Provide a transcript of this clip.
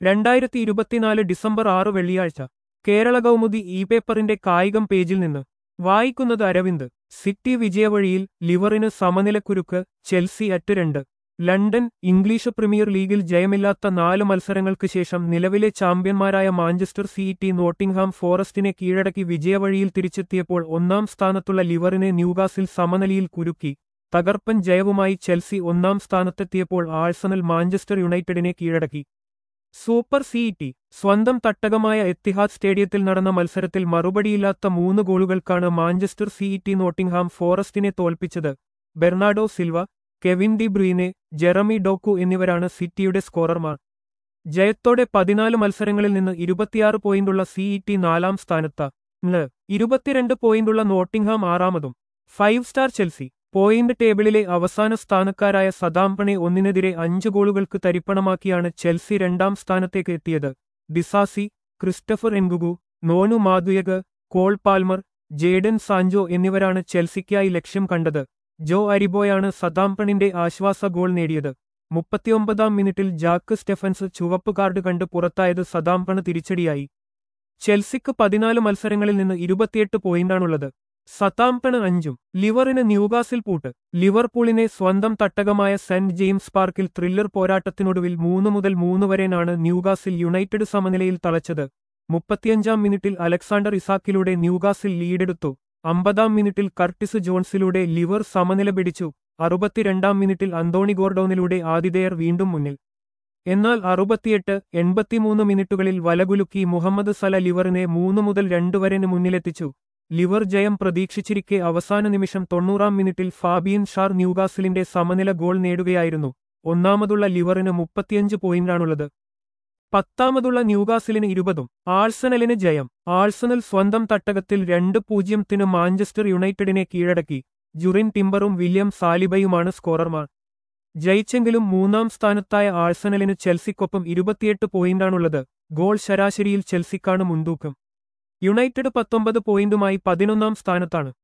രണ്ടായിരത്തി ഇരുപത്തിനാല് ഡിസംബർ ആറ് വെള്ളിയാഴ്ച കേരള കൗമുദി ഇ പേപ്പറിന്റെ കായികം പേജിൽ നിന്ന് വായിക്കുന്നത് അരവിന്ദ് സിറ്റി വിജയവഴിയിൽ ലിവറിന് സമനിലക്കുരുക്ക് ചെൽസി അറ്റ് രണ്ട് ലണ്ടൻ ഇംഗ്ലീഷ് പ്രീമിയർ ലീഗിൽ ജയമില്ലാത്ത നാല് മത്സരങ്ങൾക്ക് ശേഷം നിലവിലെ ചാമ്പ്യന്മാരായ മാഞ്ചസ്റ്റർ സിറ്റി നോട്ടിംഗ്ഹാം ഫോറസ്റ്റിനെ കീഴടക്കി വിജയവഴിയിൽ തിരിച്ചെത്തിയപ്പോൾ ഒന്നാം സ്ഥാനത്തുള്ള ലിവറിനെ ന്യൂകാസിൽ സമനിലയിൽ കുരുക്കി തകർപ്പൻ ജയവുമായി ചെൽസി ഒന്നാം സ്ഥാനത്തെത്തിയപ്പോൾ ആഴ്സണൽ മാഞ്ചസ്റ്റർ യുണൈറ്റഡിനെ കീഴടക്കി സൂപ്പർ സിഇടി സ്വന്തം തട്ടകമായ എത്തിഹാദ് സ്റ്റേഡിയത്തിൽ നടന്ന മത്സരത്തിൽ മറുപടിയില്ലാത്ത മൂന്ന് ഗോളുകൾക്കാണ് മാഞ്ചസ്റ്റർ സിഇടി നോട്ടിംഗ്ഹാം ഫോറസ്റ്റിനെ തോൽപ്പിച്ചത് Bernardo Silva Kevin De Bruyne Jeremy Doku എന്നിവരാണ് സിറ്റിയുടെ സ്കോറർമാർ ജയത്തോടെ പതിനാല് മത്സരങ്ങളിൽ നിന്ന് ഇരുപത്തിയാറ് പോയിന്റുള്ള സിഇടി നാലാം സ്ഥാനത്ത ന് ഇരുപത്തിരണ്ട് പോയിന്റുള്ള നോട്ടിംഗ്ഹാം ആറാമതും ഫൈവ് സ്റ്റാർ ചെൽസി പോയിന്റ് ടേബിളിലെ അവസാന സ്ഥാനക്കാരായ സദാംപണെ ഒന്നിനെതിരെ അഞ്ച് ഗോളുകൾക്ക് തരിപ്പണമാക്കിയാണ് ചെൽസി രണ്ടാം സ്ഥാനത്തേക്ക് എത്തിയത് Disasi Christopher Nkunku Noni Madueke Cole Palmer Jadon Sancho എന്നിവരാണ് ചെൽസിക്കായി ലക്ഷ്യം കണ്ടത് ജോ അരിബോയാണ് സദാംപണിന്റെ ആശ്വാസ ഗോൾ നേടിയത് മുപ്പത്തിയൊമ്പതാം മിനിറ്റിൽ ജാക്ക് സ്റ്റെഫൻസ് ചുവപ്പ് കാർഡ് കണ്ട് പുറത്തായത് സദാംപണ് തിരിച്ചടിയായി ചെൽസിക്ക് പതിനാല് മത്സരങ്ങളിൽ നിന്ന് ഇരുപത്തിയെട്ട് പോയിന്റാണുള്ളത് സതാംപണ് അഞ്ചും ലിവറിന് ന്യൂകാസിൽ പൂട്ട് ലിവർപൂളിനെ സ്വന്തം തട്ടകമായ സെന്റ് ജെയിംസ് പാർക്കിൽ ത്രില്ലർ പോരാട്ടത്തിനൊടുവിൽ മൂന്ന് മുതൽ മൂന്ന് വരെയാണ് ന്യൂകാസിൽ യുണൈറ്റഡ് സമനിലയിൽ തളച്ചത് മുപ്പത്തിയഞ്ചാം മിനിറ്റിൽ അലക്സാണ്ടർ ഇസാക്കിലൂടെ ന്യൂകാസിൽ ലീഡെടുത്തു അമ്പതാം മിനിറ്റിൽ കർട്ടിസ് ജോൺസിലൂടെ ലിവർ സമനില പിടിച്ചു അറുപത്തിരണ്ടാം മിനിറ്റിൽ അന്തോണി ഗോർഡൌണിലൂടെ ആതിഥേയർ വീണ്ടും മുന്നിൽ എന്നാൽ അറുപത്തിയെട്ട് എൺപത്തിമൂന്ന് മിനിറ്റുകളിൽ വലകുലുക്കി മുഹമ്മദ് സല ലിവറിനെ മൂന്ന് മുതൽ രണ്ട് വരെന് മുന്നിലെത്തിച്ചു ലിവർ ജയം പ്രതീക്ഷിച്ചിരിക്കെ അവസാന നിമിഷം തൊണ്ണൂറാം മിനിറ്റിൽ ഫാബിയൻ ഷാർ ന്യൂകാസിലിന്റെ സമനില ഗോൾ നേടുകയായിരുന്നു ഒന്നാമതുള്ള ലിവറിന് മുപ്പത്തിയഞ്ച് പോയിന്റാണുള്ളത് പത്താമതുള്ള ന്യൂകാസിലിന് ഇരുപതും ആഴ്സണലിന് ജയം ആഴ്സണൽ സ്വന്തം തട്ടകത്തിൽ രണ്ട് പൂജ്യത്തിന് മാഞ്ചസ്റ്റർ യുണൈറ്റഡിനെ കീഴടക്കി ജുറിൻ ടിംബറും വില്യം സാലിബയുമാണ് സ്കോറർമാർ ജയിച്ചെങ്കിലും മൂന്നാം സ്ഥാനത്തായ ആഴ്സണലിന് ചെൽസിക്കൊപ്പം ഇരുപത്തിയെട്ട് പോയിന്റാണുള്ളത് ഗോൾ ശരാശരിയിൽ ചെൽസിക്കാണ് മുൻതൂക്കം യുണൈറ്റഡ് പത്തൊമ്പത് പോയിന്റുമായി പതിനൊന്നാം സ്ഥാനത്താണ്